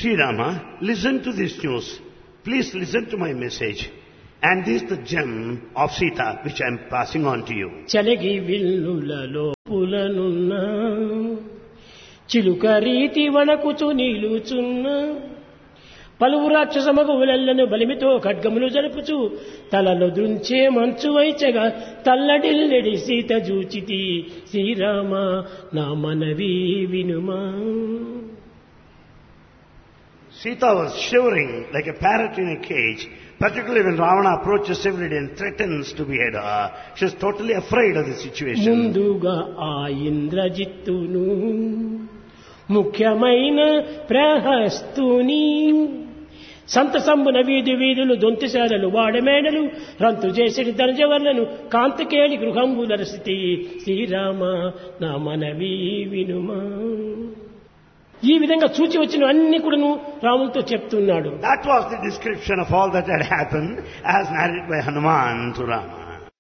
Sri Rama, listen to this news. Please listen to my message. And this is the gem of Sita which I am passing on to you. చలగి విల్లులలో పులనున్న చిలుక రీతి వణకుచు నిలుచున్న పలువు రాక్షసమగువులెల్లను బలిమితో ఖడ్గములు జరుపుచు తలలో దృంచే మంచు వైచగా తల్లడిల్లెడి సీత జూచితి శ్రీరామ నా మనవి వినుమా Sita was shivering like a parrot in a cage, particularly when Ravana approaches every day and threatens to behead her. She was totally afraid of the situation. ముందుగా ఆ ఇంద్రజిత్తును ముఖ్యమైన ప్రహస్తుని సంతసంబున వీధి వీధులు దొంతిశాలలు వాడమేడలు రంతు చేసిడి ధనజవర్లను కాంతకేళి గృహంబులరసితి శ్రీరామ నా మనవి వినుమా ఈ విధంగా చూచి వచ్చిన అన్ని కూడాను రాములతో చెప్తున్నాడు That was the description of all that had happened as narrated by Hanuman to Rama.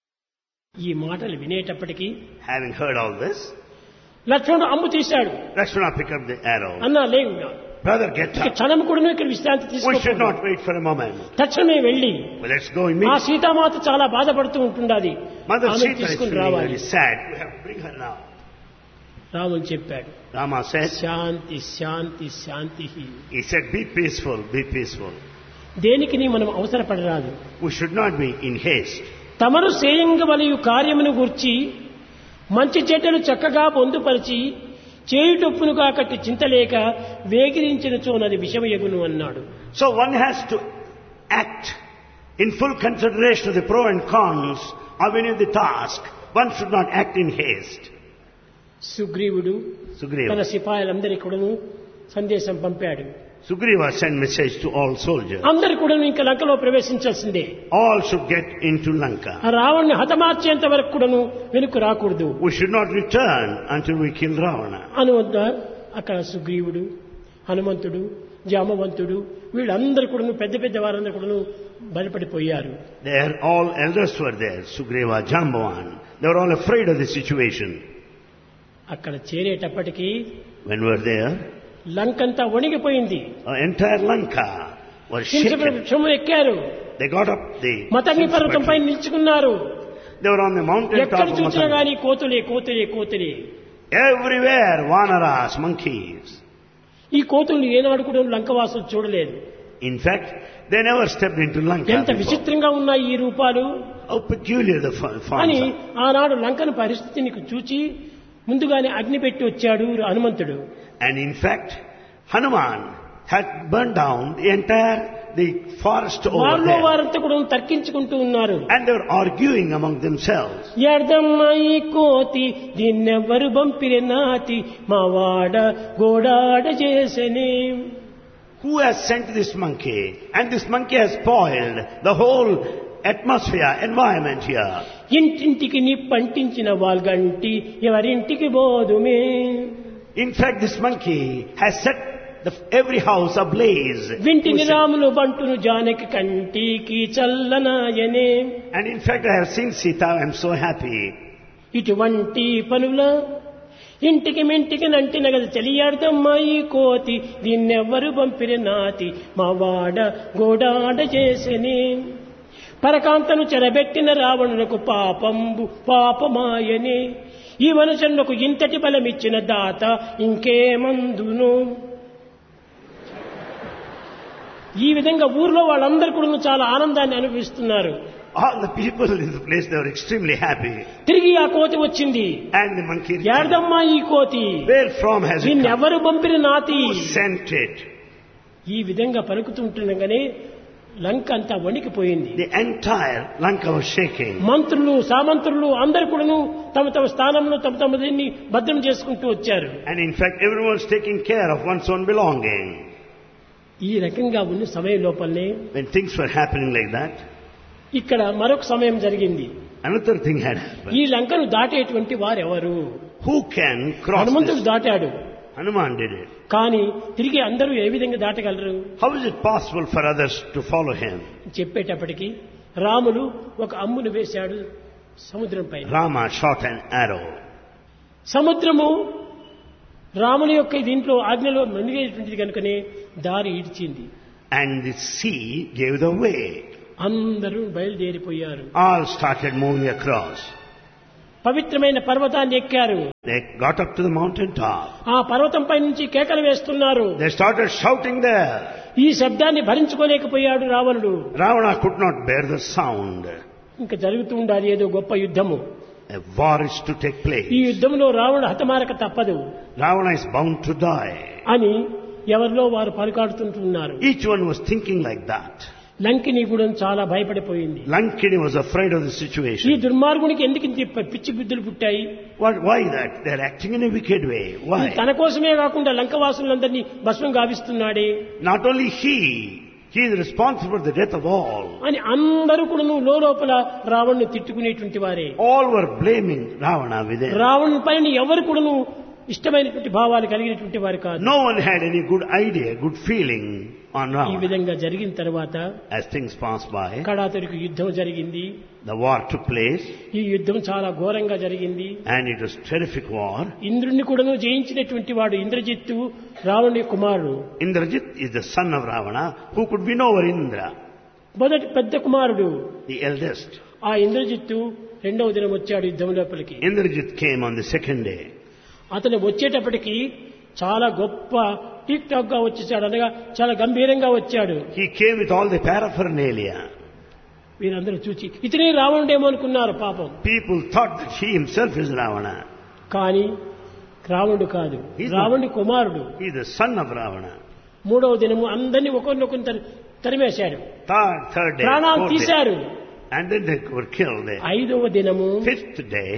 ఈ మాటలు వినేటప్పటికీ Having heard all this, లక్ష్మణుడు అమ్ము తీశాడు Lakshmana picked up the arrow. అన్నా లేవు Brother, get ఇక up. క్షణం కూడాను ఇక్కడ విశ్రాంతి We should తీసుకో not wait for a moment. తక్షణమే వెళ్ళి Well, let's go ఆ immediately. సీతామాత చాలా బాధపడుతూ ఉంటుండాది Mother ఆమెను Sita is తీసుకుని feeling రావాలి very sad. We have to bring her now. రాముని చెప్పాడు Rama said, Shanti Shanti Shanti he said, be peaceful, be peaceful. దేనికి మనం అవసరపడరాదు We should not be in haste. తమరు సేయంగవలయు కార్యమును గూర్చి మంచి చెడ్డలు చక్కగా పొందుపరిచి చేయుటొప్పును కాకట్టి చింతలేక వేగిరించిన చోనది విషమయగును అన్నాడు So one has to act in full consideration of the pro and cons of any of the task. One should not act in haste. సుగ్రీవుడు తన Sugriva. సిపాయిలందరికీ కూడాను సందేశం పంపాడు Sugriva sent message to all soldiers. అందరు కూడాను ఇంకా లంకలో ప్రవేశించాల్సిందే All should get into Lanka. ఆ రావణ్ణి హతమార్చేంత వరకు కూడాను వెనుక రాకూడదు We should not return until we kill Ravana. అని వద్ద అక్కడ సుగ్రీవుడు హనుమంతుడు జామవంతుడు వీళ్ళందరూ కూడాను పెద్ద పెద్ద వారందరూ కూడాను భయపడిపోయారు There, all elders were there. Sugriva, Jambavan. They were all afraid of the situation. అక్కడ చేరేటప్పటికీ When we were there, లంకంతా వణిగిపోయింది our entire Lanka was shaken. వృక్షం ఎక్కారు They got up the మతంగి పర్వతంపై నిల్చుకున్నారు They were on the mountain ఎక్కడ top of చూసినా Matangi. గాని కోతులే కోతులే కోతులే Everywhere, vanaras, monkeys. ఈ కోతులు ఏనాడు కూడా లంకవాసులు చూడలేదు In fact, they never stepped into Lanka ఎంత before. విచిత్రంగా ఉన్నాయి ఈ రూపాలు How peculiar the fa- అని forms are. ఆనాడు లంకను పరిస్థితిని చూచి ముందుగానే అగ్ని పెట్టి వచ్చాడు హనుమంతుడు And in fact, Hanuman had burned down the entire the forest over వారిలో there. వారంతా కూడా తర్కించుకుంటూ ఉన్నారు And they were arguing among themselves. ఎర్దమ్మాయి కోతి దీన్నెవ్వరు బంపిరి నాతి మా వాడ గోడాడ చేసనే Who has sent this monkey? And this monkey has spoiled the whole atmosphere, environment here. ఇంటింటికి నిప్పంటించిన వాల్గంటి ఎవరింటికి బోధుమే In fact, this monkey has set the, every house ablaze. వింటిని రాములు బంటును జానకి కంటికి చల్లనాయనే And in fact, I have seen Sita. I am so happy. ఇటువంటి పనుల ఇంటికి మింటికి నంటిన గది తెలియాడదమ్మాయి కోతి దీన్నెవ్వరు పంపిరి నాతి మా వాడ గోడాడ చేసని పరకాంతను చెరబెట్టిన రావణులకు పాపంబు పాపమాయని ఈ మనుషులకు ఇంతటి బలమిచ్చిన దాత ఇంకేమందును ఈ విధంగా ఊర్లో వాళ్ళందరూ కూడా చాలా ఆనందాన్ని అనుభవిస్తున్నారు All the people in the place, they were extremely happy. తిరిగి ఆ కోతి వచ్చింది And the monkey, returned. ఏడదమ్మా ఈ కోతి where from has it దీన్ని come? ఎవరు పంపిన నాతి Who sent it? ఈ విధంగా పలుకుతుంటుండగానే లంక అంతా వణికిపోయింది The entire Lanka was shaking. మంత్రులు సామంత్రులు అందరు కూడాను తమ తమ స్థానంలో తమ తమ దీన్ని భద్రం చేసుకుంటూ వచ్చారు And in fact, everyone's taking care of one's own belonging. ఈ రకంగా ఉన్న సమయం లోపలనే When things were happening like that, ఇక్కడ మరొక సమయం జరిగింది another thing had happened. ఈ లంకను దాటేటువంటి వారెవరు Who can cross హనుమంతుడు this? దాటాడు Hanuman did it. కానీ తిరిగి అందరూ ఏ విధంగా దాటగలరు How is it possible for others to follow him? చెప్పేటప్పటికి Ramulu ఒక అమ్మును వేశాడు సముద్రం పైన Rama shot an arrow. సముద్రము రాముని యొక్క దీంట్లో ఆజ్ఞలో మణిగేటువంటిది కనుకనే దారి ఇడిచింది And the sea gave the way. అందరూ బయలుదేరిపోయారు All started moving across. పవిత్రమైన పర్వతాన్ని ఎక్కారు They got up to the mountain top. ఆ పర్వతంపై నుంచి కేకలు వేస్తున్నారు They started shouting there. ఈ శబ్దాన్ని భరించుకోలేకపోయాడు రావణుడు Ravana could not bear the sound. ఇంకా జరుగుతూ ఉండాలి ఏదో గొప్ప యుద్ధము A war is to take place. ఈ యుద్ధంలో రావణుడు హతమారక తప్పదు Ravana is bound to die. అని ఎవరిలో వారు పలుకాడుతుంటున్నారు Each one was thinking like that. Lankini కూడా చాలా భయపడిపోయింది Lankini was afraid of the ఈ situation. దుర్మార్గునికి ఎందుకు ఇంత పిచ్చి బుద్ధులు పుట్టాయి What, why that? They're acting in a wicked way. Why? తన కోసమే కాకుండా లంకవాసులందరినీ భస్మం గావిస్తున్నాడే Not only he, he is responsible for the death of all. అని అందరూ కూడాను లోపల రావణ్ణి తిట్టుకునేటువంటి వారే All were blaming Ravana within. రావణుని పైన ఎవరు కూడాను ఇష్టమైనటువంటి భావాలు కలిగినటువంటి వారు కాదు No one had any good idea, good feeling on ఈ Ravana. విధంగా జరిగిన తర్వాత As things passed by, కడాతరికి యుద్ధం జరిగింది the war took place ఈ యుద్ధం చాలా ఘోరంగా జరిగింది and it was terrific war. ఇంద్రుణ్ణి కూడాను జయించినటువంటి వాడు ఇంద్రజిత్తు రావణుని కుమారుడు Indrajit is the son of Ravana who could win over Indra, మొదటి పెద్ద కుమారుడు the eldest. ఆ ఇంద్రజిత్తు రెండవ దినం వచ్చాడు యుద్ధం లోపలికి Indrajit came on the second day. అతను వచ్చేటప్పటికి చాలా గొప్ప టిక్ టాక్ గా వచ్చేసాడు అనగా చాలా గంభీరంగా వచ్చాడు He came with all the paraphernalia. వీరందరూ చూచి ఇతనే రావణుడేమో అనుకున్నారు పాపం People thought that he himself is Ravana. కానీ రావణుడు కాదు He's not. రావణుడి కుమారుడు He is the son of Ravana. మూడవ దినము అందరినీ ఒకరినొకరు తరి- తరిమేశాడు Third, third day, ప్రాణాలు fourth day. తీశారు And then they were killed there. ఐదవ దినము Fifth day,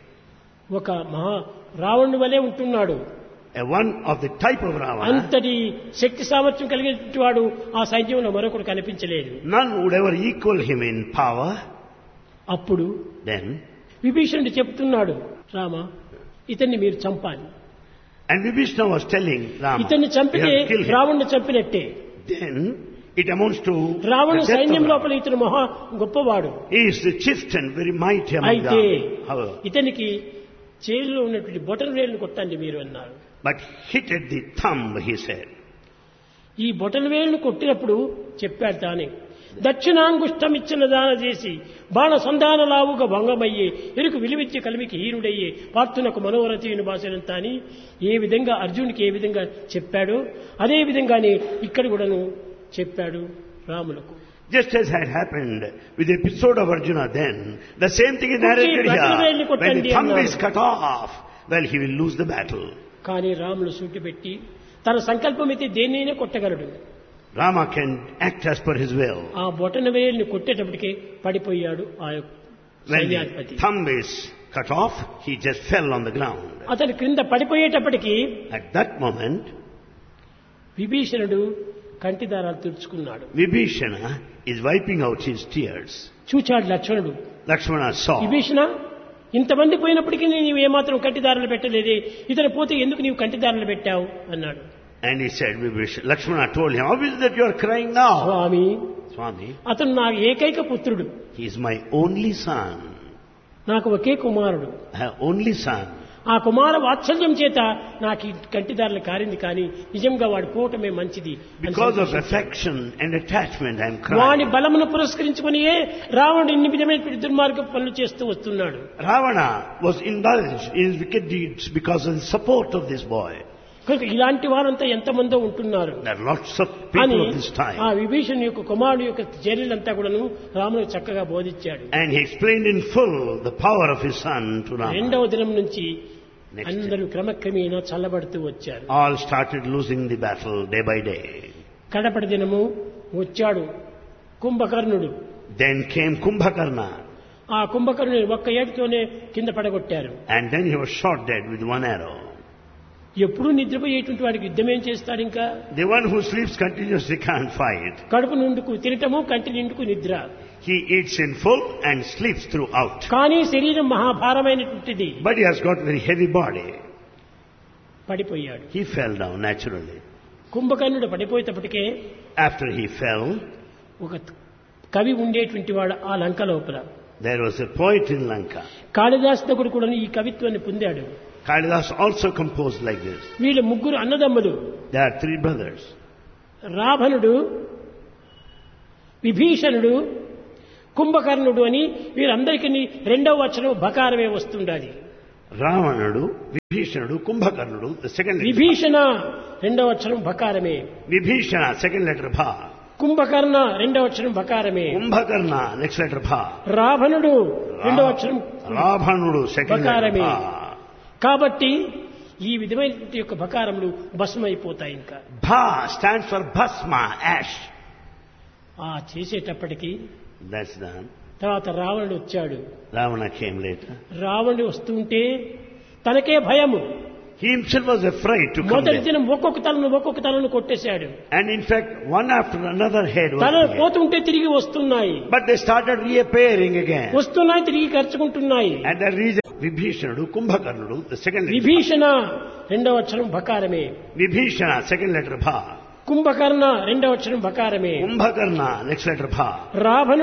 ఒక మహా రావణుడి వలె ఉంటున్నాడు a one of the type of Ravana, అంతటి శక్తి సామర్థ్యం కలిగినటువంటి వాడు ఆ సైన్యంలో మరొకడు కనిపించలేదు none would ever equal him in power. అప్పుడు Then, విభీషణుడు చెప్తున్నాడు రామ ఇతన్ని మీరు చంపాలి and Vibhishna was telling Rama, ఇతన్ని "You చంపితే have to kill him." రావణ్ణి చంపినట్టే Then, it amounts to Ravana the death of సైన్యం Ravana. లోపల ఇతను మహా గొప్పవాడు He is the chieftain, very mighty among అయితే them. However, ఇతనికి చేతిలో ఉన్నటువంటి బొటన వేలును కొట్టండి మీరు అన్నారు but hit at the thumb, he said. ఈ బొటన వేలును కొట్టినప్పుడు చెప్పాడు తానే దక్షిణాంగుష్టం ఇచ్చిన దాన చేసి బాణ సంధాన లావుగా భంగమయ్యే ఎరుకు విలువిచ్చే కలిమికి హీరుడయ్యే పార్థునకు మనోరథీయుని భాషనంత అని ఏ విధంగా అర్జునుడికి ఏ విధంగా చెప్పాడో అదే విధంగానే ఇక్కడ కూడాను చెప్పాడు రాములకు Just as had happened with the episode of Arjuna then, the same thing is narrated కుర్చీ బట్టలు వేళ్ళు here. When కొట్టండి the thumb అన్నారు. is cut off, well, he will lose the battle. కానీ రాములు సూటి పెట్టి తన సంకల్పం అయితే దేన్నైనా కొట్టగలడు Rama can act as per his will. ఆ బొటన వేలుని కొట్టేటప్పటికే పడిపోయాడు ఆ యొక్క When సైన్యాధిపతి the thumb is cut off, he just fell on the ground. అతను క్రింద పడిపోయేటప్పటికి At that moment, విభీషణుడు కంటి దారాలు తుడుచుకున్నాడు Vibhishana is wiping out his tears. చూచాడు లక్ష్మణుడు Lakshmana saw. విభీషణ ఇంతమంది పోయినప్పటికీ నీవు ఏమాత్రం కంటిదారులు పెట్టలేదే ఇతను పోతే ఎందుకు నీవు కంటిదారులు పెట్టావు అన్నాడు And he said, Vibhishana, Lakshmana told him, how is it that you are crying now? Swamy Swami, అతను నా ఏకైక పుత్రుడు he is my only son. నాకు ఒకే కుమారుడు I have only son. ఆ కుమార వాత్సల్యం చేత నాకు ఈ కంటిదారులు కారింది కానీ నిజంగా వాడు పోవటమే మంచిది అని Because of సంతోషించాడు. affection and attachment, I am వాని crying. బలమును పురస్కరించుకునియే రావణుడు ఇన్ని విధమైన దుర్మార్గ పనులు చేస్తూ వస్తున్నాడు Ravana was indulged in his wicked deeds because of the support of this boy. కనుక ఇలాంటి వారంతా ఎంతమందో ఉంటున్నారు There are lots of అని people of this ఆ time. విభీషణ్ యొక్క కుమారుడు యొక్క చర్యలంతా కూడాను రాముడు చక్కగా బోధించాడు And he explained in full the power of his son to Rama. రెండవ దినం నుంచి Next అందరూ క్రమక్రమేణా చల్లబడుతూ వచ్చారు All started losing the battle day by day. కడపటి దినము వచ్చాడు కుంభకర్ణుడు Then came Kumbhakarna. ఆ కుంభకర్ణుని ఒక్క ఏటుతోనే కింద పడగొట్టారు And then he was shot dead with one arrow. ఎప్పుడూ నిద్రపోయేటువంటి వాడికి యుద్ధం ఏం చేస్తాడు ఇంకా The one who sleeps continuously can't fight. కడుపు నిండుకు తినటము కంటి నిండుకు నిద్ర He eats in full and sleeps throughout. కానీ శరీరం మహాభారమైనటువంటిది But he has got very heavy body. పడిపోయాడు He fell down naturally. కుంభకర్ణుడు పడిపోయేటప్పటికే After he fell, ఒక కవి ఉండేటువంటి వాడు ఆ లంక లోపల there was a poet in Lanka. Kalidas దగ్గర కూడా ఈ కవిత్వాన్ని పొందాడు Kalidas also composed like this. వీళ్ళు ముగ్గురు అన్నదమ్ములు There are three brothers. రావణుడు విభీషణుడు కుంభకర్ణుడు అని వీరందరికీ రెండవ వచనం బకారమే వస్తుండాలి Ravanadu, Vibhishanudu, Kumbhakarnudu, the second letter. Vibhishana రెండవ వచనం బకారమే Vibhishana, second letter Bha. Kumbhakarna రెండవ వచనం బకారమే Kumbhakarna, next letter Bha. రావణుడు రెండవ వచనం Ravhanudu, second letter Bakarame. Bha. కాబట్టి ఈ విధమైన యొక్క బకారములు భస్మైపోతాయి ఇంకా Bha stands for Bhasma, ash. ఆ చేసేటప్పటికి That's done. తర్వాత రావణుడు వచ్చాడు Ravana came later. రావణుడు వస్తుంటే తనకే భయము He himself was afraid to come మొదటి there. దినం ఒక్కొక్క తలను ఒక్కొక్క తలను కొట్టేశాడు And in fact, one after another head was తలలు there. పోతుంటే తిరిగి వస్తున్నాయి But they started reappearing again. వస్తున్నాయి తిరిగి ఖర్చుకుంటున్నాయి And the reason Vibhishanudu, Kumbhakarnudu, the second letter. Vibhishana రెండవ వచనం బకారమే Vibhishana, second letter Bha. Kumbhakarna రెండవ వచనం బకారమే Kumbhakarna, next letter Bha. Ravana